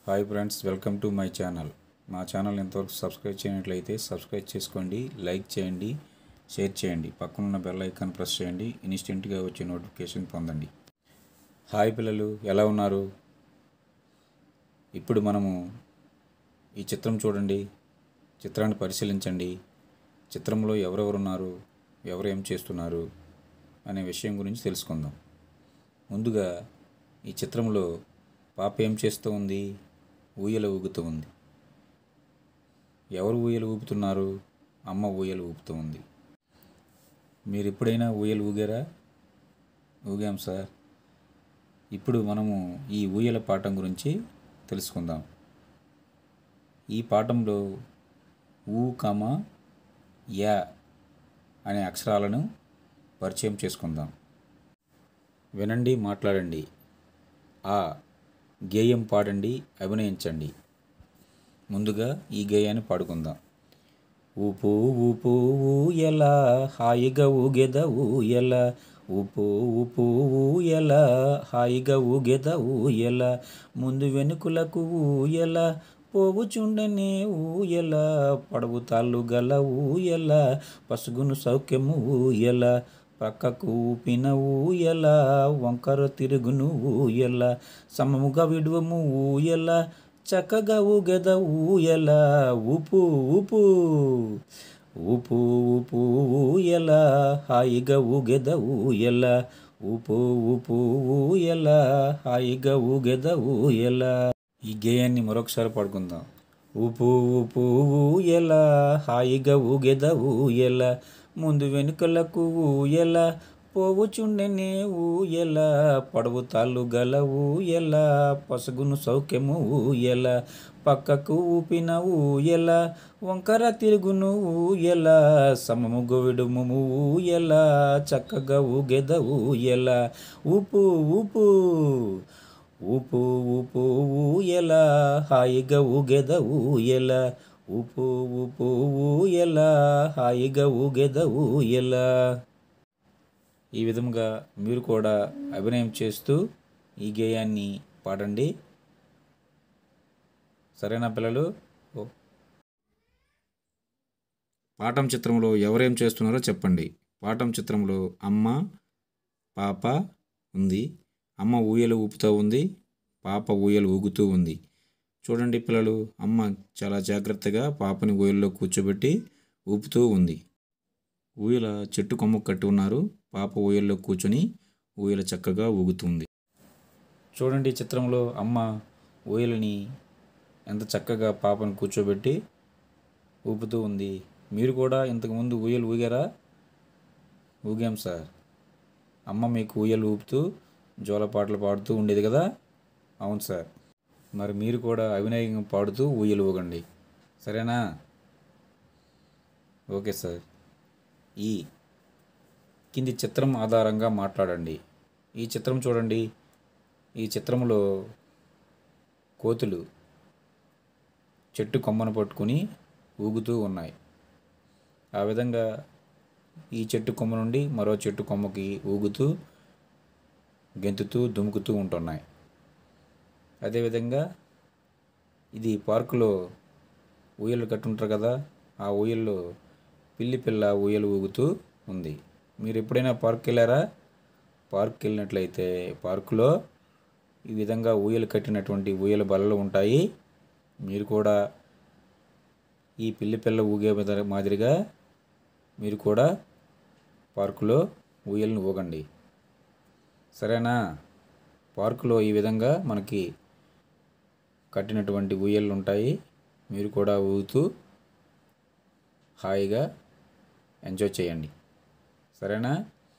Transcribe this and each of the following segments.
Hi friends welcome to my channel మా channel ఎంతవరకు subscribe చేయనట్లయితే సబ్స్క్రైబ్ చేసుకోండి లైక్ చేయండి షేర్ చేయండి పక్కనున్న బెల్ ఐకాన్ ప్రెస్ చేయండి ఇన్స్టెంట్గా వచ్చే నోటిఫికేషన్ పొందండి హాయ్ పిల్లలు ఎలా ఉన్నారు ఇప్పుడు మనము ఈ చిత్రం చూడండి చిత్రాన్ని పరిశీలించండి చిత్రంలో ఎవరెవరు ఉన్నారు ఎవరు ఏం చేస్తున్నారు అనే విషయం గురించి తెలుసుకుందాం ముందుగా ఈ చిత్రంలో పాప ఏం చేస్తూ ఉంది ఊయల ఊగుతూ ఉంది ఎవరు ఊయలు ఊపుతున్నారు అమ్మ ఊయలు ఊపుతూ ఉంది మీరు ఎప్పుడైనా ఊయలు ఊగారా ఊగాం సార్ ఇప్పుడు మనము ఈ ఊయల పాఠం గురించి తెలుసుకుందాం ఈ పాఠంలో ఊ కమ యా అనే అక్షరాలను పరిచయం చేసుకుందాం వినండి మాట్లాడండి ఆ గేయం పాడండి అభినయించండి ముందుగా ఈ గేయాన్ని పాడుకుందాం ఊపు ఊపు ఊయల హాయిగా ఊగెద ఊయల ఊపు ఊపు ఊయల హాయిగా ఊగెద ఊయల ముందు వెనుకలకు ఊయల పోవుచుండనే ఊయల పడవు తాళ్ళు గల ఊయల పసుగును సౌఖ్యము ఊయల పక్కకు ఊపిన ఊయల వంకర తిరుగును ఊయల సమముగా విడువము ఊయల చక్కగా ఊగెద ఊయల ఊపు ఊపు ఊపు ఊపు ఊయల హాయిగా ఊగెద ఊయల ఊపు ఊపు ఊయల హాయిగా ఊగెద ఊయల ఈ గేయాన్ని మరొకసారి పాడుకుందాం ఊపు ఊపు ఊయల హాయిగా ఊగెద ఊయల ముందు వెనుకలకు ఊయల పోవుచుండెనే ఊయల పడవు తాళ్ళు గల ఊయల పసుగును సౌఖ్యము ఊయల పక్కకు ఊపిన ఊయల వంకర తిరుగును ఊయల సమము గొవిడుము ఊయల చక్కగా ఊగెద ఊయల ఊపు ఊపు ఊపు ఊపు ఊయల హాయిగా ఊగెద ఊయల ఊపు ఊపు ఊయల హాయిగా ఊగెద ఊయల ఈ విధంగా మీరు కూడా అభినయం చేస్తూ ఈ గేయాన్ని పాడండి సరేనా పిల్లలు ఓ. పాఠం చిత్రంలో ఎవరేం చేస్తున్నారో చెప్పండి పాఠం చిత్రంలో అమ్మ పాప ఉంది అమ్మ ఊయలు ఊపుతూ ఉంది పాప ఊయలు ఊగుతూ ఉంది చూడండి పిల్లలు అమ్మ చాలా జాగ్రత్తగా పాపని ఊయల్లో కూర్చోబెట్టి ఊపుతూ ఉంది ఊయల చెట్టు కొమ్మకు కట్టి ఉన్నారు పాప ఊయల్లో కూర్చొని ఊయల చక్కగా ఊగుతుంది చూడండి ఈ చిత్రంలో అమ్మ ఊయలని ఎంత చక్కగా పాపను కూర్చోబెట్టి ఊపుతూ ఉంది మీరు కూడా ఇంతకుముందు ఊయలు ఊగారా ఊగాం సార్ అమ్మ మీకు ఊయలు ఊపుతూ జోలపాటలు పాడుతూ ఉండేది కదా అవును సార్ మరి మీరు కూడా అభినయం పాడుతూ ఊయలు ఊగండి సరేనా ఓకే సార్ ఈ కింది చిత్రం ఆధారంగా మాట్లాడండి ఈ చిత్రం చూడండి ఈ చిత్రంలో కోతులు చెట్టు కొమ్మను పట్టుకుని ఊగుతూ ఉన్నాయి ఆ విధంగా ఈ చెట్టు కొమ్మ నుండి మరో చెట్టు కొమ్మకి ఊగుతూ గెంతుతూ దుముకుతూ ఉంటున్నాయి అదేవిధంగా ఇది పార్కులో ఊయలు కట్టుంటారు కదా ఆ ఊయల్లో పిల్లి పిల్ల ఊయలు ఊగుతూ ఉంది మీరు ఎప్పుడైనా పార్క్ వెళ్ళారా పార్క్ వెళ్ళినట్లయితే పార్కులో ఈ విధంగా ఊయలు కట్టినటువంటి ఊయల బలలు ఉంటాయి మీరు కూడా ఈ పిల్లి పిల్ల ఊగే విధ- మాదిరిగా మీరు కూడా పార్కులో ఊయలను ఊగండి సరేనా పార్కులో ఈ విధంగా మనకి కట్టినటువంటి ఊయలు ఉంటాయి మీరు కూడా ఊగుతూ హాయిగా ఎంజాయ్ చేయండి సరేనా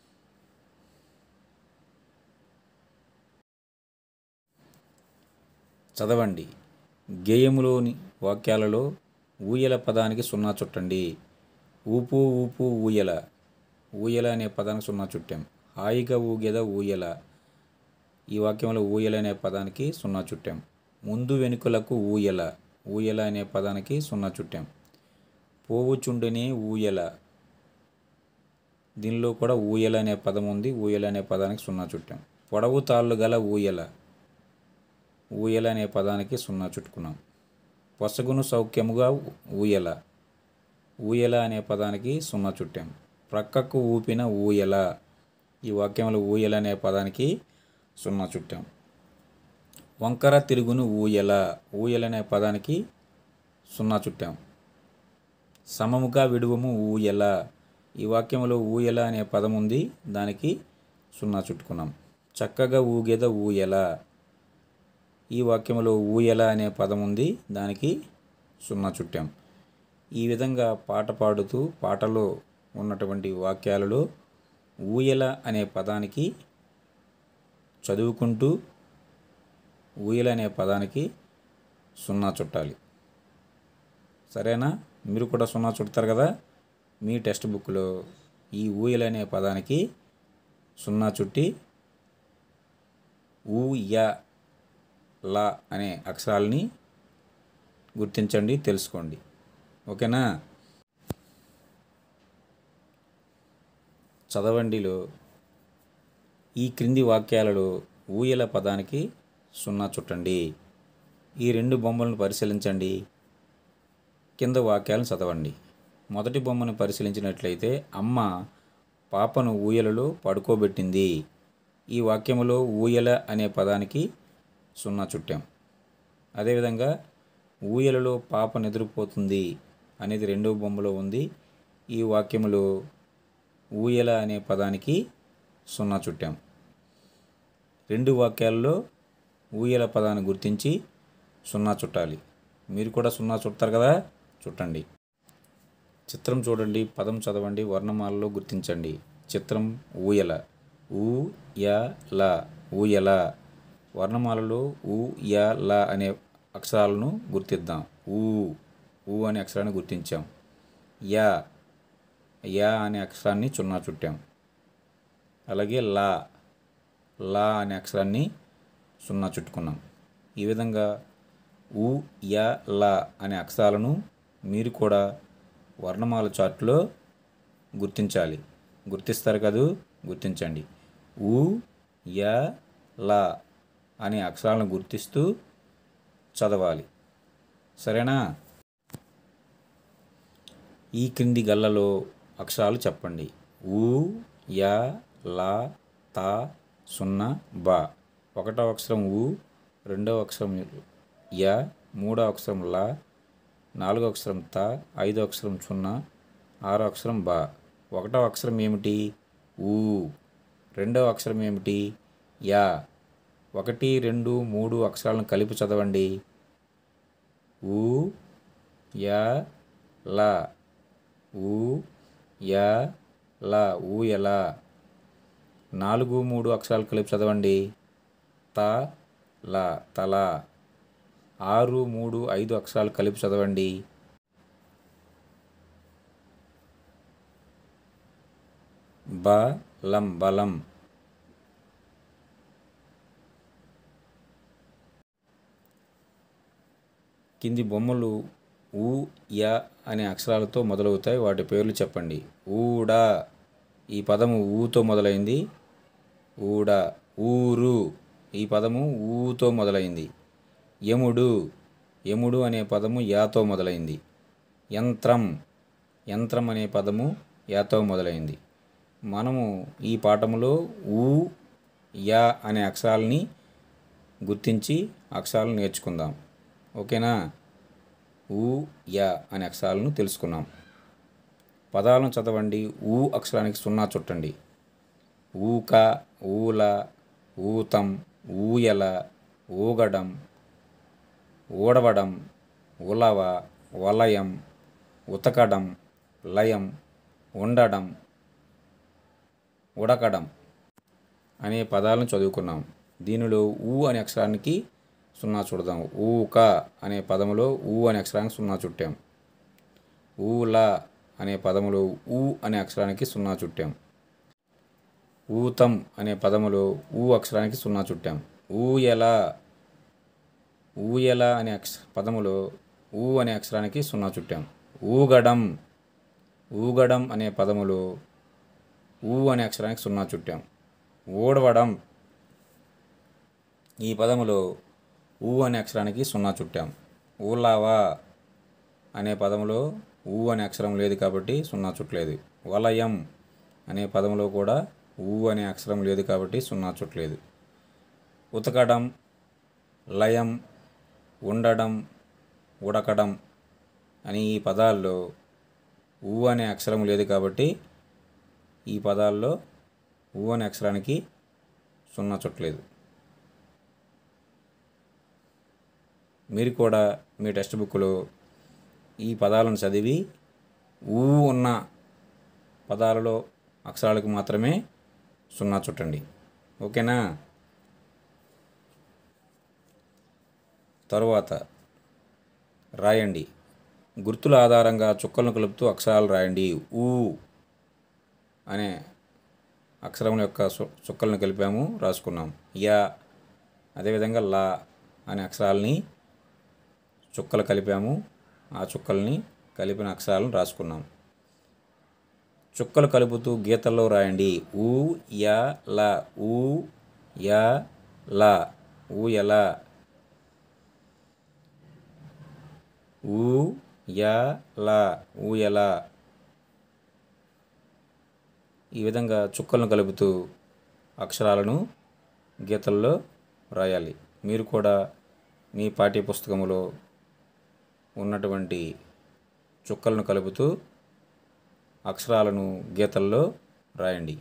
చదవండి గేయములోని వాక్యాలలో ఊయల పదానికి సున్నా చుట్టండి ఊపు ఊపు ఊయల ఊయల అనే పదానికి సున్నా చుట్టాం హాయిగా ఊగెద ఊయల ఈ వాక్యంలో ఊయల అనే పదానికి సున్నా చుట్టాం ముందు వెనుకలకు ఊయల ఊయల అనే పదానికి సున్నా చుట్టాం పోవుచుండనే ఊయల దీనిలో కూడా ఊయల అనే పదం ఉంది ఊయల అనే పదానికి సున్నా చుట్టాం పొడవు తాళ్ళు గల ఊయల ఊయల అనే పదానికి సున్నా చుట్టుకున్నాం పొసగును సౌఖ్యముగా ఊయల ఊయల అనే పదానికి సున్నా చుట్టాం ప్రక్కకు ఊపిన ఊయల ఈ వాక్యంలో ఊయల అనే పదానికి సున్నా చుట్టాం వంకర తిరుగును ఊయల ఊయల అనే పదానికి సున్నా చుట్టాం సమముగా విడువము ఊయల ఈ వాక్యంలో ఊయల అనే పదం ఉంది దానికి సున్నా చుట్టుకున్నాం చక్కగా ఊగెద ఊయల ఈ వాక్యంలో ఊయల అనే పదం ఉంది దానికి సున్నా చుట్టాం ఈ విధంగా పాట పాడుతూ పాటలో ఉన్నటువంటి వాక్యాలలో ఊయల అనే పదానికి చదువుకుంటూ ఊయల అనే పదానికి సున్నా చుట్టాలి సరేనా మీరు కూడా సున్నా చుడతారు కదా మీ టెక్స్ట్ బుక్లో ఈ ఊయల అనే పదానికి సున్నా చుట్టి ఊ య లా అనే అక్షరాలని గుర్తించండి తెలుసుకోండి ఓకేనా చదవండిలో ఈ క్రింది వాక్యాలలో ఊయల పదానికి సున్నా చుట్టండి ఈ రెండు బొమ్మలను పరిశీలించండి కింద వాక్యాలను చదవండి మొదటి బొమ్మను పరిశీలించినట్లయితే అమ్మ పాపను ఊయలలో పడుకోబెట్టింది ఈ వాక్యములో ఊయల అనే పదానికి సున్నా చుట్టాం అదేవిధంగా ఊయలలో పాప నిద్రపోతుంది అనేది రెండవ బొమ్మలో ఉంది ఈ వాక్యములో ఊయల అనే పదానికి సున్నా చుట్టాం రెండు వాక్యాల్లో ఊయల పదాన్ని గుర్తించి సున్నా చుట్టాలి మీరు కూడా సున్నా చుడతారు కదా చుట్టండి చిత్రం చూడండి పదం చదవండి వర్ణమాలలో గుర్తించండి చిత్రం ఊయల ఊ య ల ఊయల వర్ణమాలలో ఊ య ల అనే అక్షరాలను గుర్తిద్దాం ఊ ఊ అనే అక్షరాన్ని గుర్తించాం యా యా అనే అక్షరాన్ని చున్నా చుట్టాం అలాగే లా లా అనే అక్షరాన్ని సున్నా చుట్టుకున్నాం ఈ విధంగా ఉ య ల అనే అక్షరాలను మీరు కూడా వర్ణమాల చార్ట్లో గుర్తించాలి గుర్తిస్తారు కదూ గుర్తించండి ఉ య ల అనే అక్షరాలను గుర్తిస్తూ చదవాలి సరేనా ఈ క్రింది గల్లలో అక్షరాలు చెప్పండి ఊ య లా తా సున్నా బా ఒకటో అక్షరం ఊ రెండవ అక్షరం య మూడో అక్షరం లా నాలుగో అక్షరం తా ఐదో అక్షరం సున్నా ఆరో అక్షరం బా ఒకటో అక్షరం ఏమిటి ఊ రెండవ అక్షరం ఏమిటి యా ఒకటి రెండు మూడు అక్షరాలను కలిపి చదవండి ఊ యా లా ఊ యా లా ఊయలా నాలుగు మూడు అక్షరాలు కలిపి చదవండి త ల తల ఆరు మూడు ఐదు అక్షరాలు కలిపి చదవండి బ లం బలం కింది బొమ్మలు ఊ య అనే అక్షరాలతో మొదలవుతాయి వాటి పేర్లు చెప్పండి ఊడ ఈ పదము ఊతో మొదలైంది ఊడ ఊరు ఈ పదము ఊతో మొదలైంది యముడు యముడు అనే పదము యాతో మొదలైంది యంత్రం యంత్రం అనే పదము యాతో మొదలైంది మనము ఈ పాఠములో ఊ యా అనే అక్షరాలని గుర్తించి అక్షరాలను నేర్చుకుందాం ఓకేనా ఊ యా అనే అక్షరాలను తెలుసుకున్నాం పదాలను చదవండి ఊ అక్షరానికి సున్నా చుట్టండి ఊక ఊల ఊతం ఊయల ఊగడం ఊడవడం ఉలవ వలయం ఉతకడం లయం ఉండడం ఉడకడం అనే పదాలను చదువుకున్నాం దీనిలో ఊ అనే అక్షరానికి సున్నా చూడదాం ఊక అనే పదములో ఊ అనే అక్షరానికి సున్నా చుట్టాం ఊల అనే పదములో ఊ అనే అక్షరానికి సున్నా చుట్టాం ఊతం అనే పదములో ఊ అక్షరానికి సున్నా చుట్టాం ఊయల ఊయల అనే అక్ష పదములో ఊ అనే అక్షరానికి సున్నా చుట్టాం ఊగడం ఊగడం అనే పదములో ఊ అనే అక్షరానికి సున్నా చుట్టాం ఊడవడం ఈ పదములో ఊ అనే అక్షరానికి సున్నా చుట్టాం ఊలావా అనే పదంలో ఊ అనే అక్షరం లేదు కాబట్టి సున్నా చుట్టలేదు వలయం అనే పదంలో కూడా ఊ అనే అక్షరం లేదు కాబట్టి సున్నా చుట్టలేదు ఉతకడం లయం ఉండడం ఉడకడం అని ఈ పదాల్లో ఊ అనే అక్షరం లేదు కాబట్టి ఈ పదాల్లో ఊ అనే అక్షరానికి సున్నా చుట్టలేదు మీరు కూడా మీ టెక్స్ట్ బుక్లో ఈ పదాలను చదివి ఊ ఉన్న పదాలలో అక్షరాలకు మాత్రమే సున్నా చుట్టండి ఓకేనా తరువాత రాయండి గుర్తుల ఆధారంగా చుక్కలను కలుపుతూ అక్షరాలు రాయండి ఊ అనే అక్షరం యొక్క సు- చుక్కలను కలిపాము రాసుకున్నాం యా అదేవిధంగా లా అనే అక్షరాలని చుక్కలు కలిపాము ఆ చుక్కల్ని కలిపిన అక్షరాలను రాసుకున్నాం చుక్కలు కలుపుతూ గీతల్లో రాయండి ఊ యా లా ఊ యా లా ఊ ఎలా ఊ యా లా ఊయలా ఈ విధంగా చుక్కలను కలుపుతూ అక్షరాలను గీతల్లో రాయాలి మీరు కూడా మీ పాఠ్య పుస్తకములో ఉన్నటువంటి చుక్కలను కలుపుతూ అక్షరాలను గీతల్లో రాయండి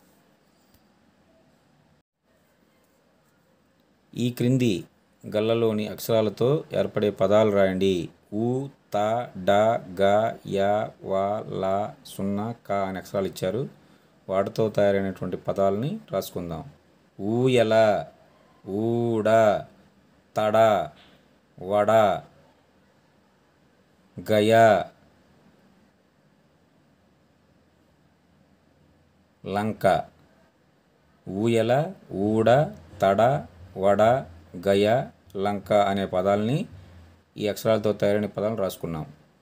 ఈ క్రింది గళ్ళలోని అక్షరాలతో ఏర్పడే పదాలు రాయండి ఊ త డ గ యా వా లా సున్నా క అనే అక్షరాలు ఇచ్చారు వాటితో తయారైనటువంటి పదాలని రాసుకుందాం ఊయల ఊడ తడ వడ గయ లంక ఊయల ఊడ తడ వడ గయ లంక అనే పదాలని ఈ అక్షరాలతో తయారైన పదాలను రాసుకున్నాం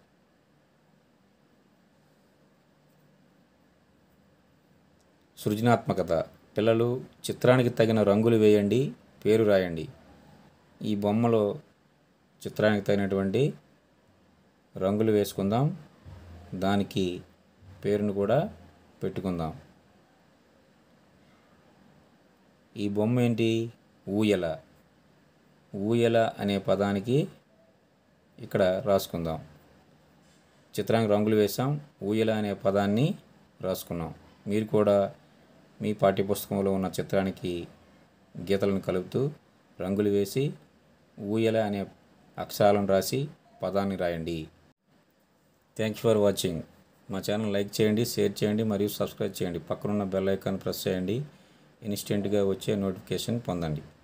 సృజనాత్మకత పిల్లలు చిత్రానికి తగిన రంగులు వేయండి పేరు రాయండి ఈ బొమ్మలో చిత్రానికి తగినటువంటి రంగులు వేసుకుందాం దానికి పేరును కూడా పెట్టుకుందాం ఈ బొమ్మ ఏంటి ఊయల ఊయల అనే పదానికి ఇక్కడ రాసుకుందాం చిత్రానికి రంగులు వేసాం ఊయల అనే పదాన్ని రాసుకున్నాం మీరు కూడా మీ పాఠ్యపుస్తకంలో ఉన్న చిత్రానికి గీతలను కలుపుతూ రంగులు వేసి ఊయల అనే అక్షరాలను రాసి పదాన్ని రాయండి థ్యాంక్స్ ఫర్ వాచింగ్ మా ఛానల్ లైక్ చేయండి షేర్ చేయండి మరియు సబ్స్క్రైబ్ చేయండి పక్కనున్న బెల్ ఐకాన్ ప్రెస్ చేయండి ఇన్స్టెంట్గా వచ్చే నోటిఫికేషన్ పొందండి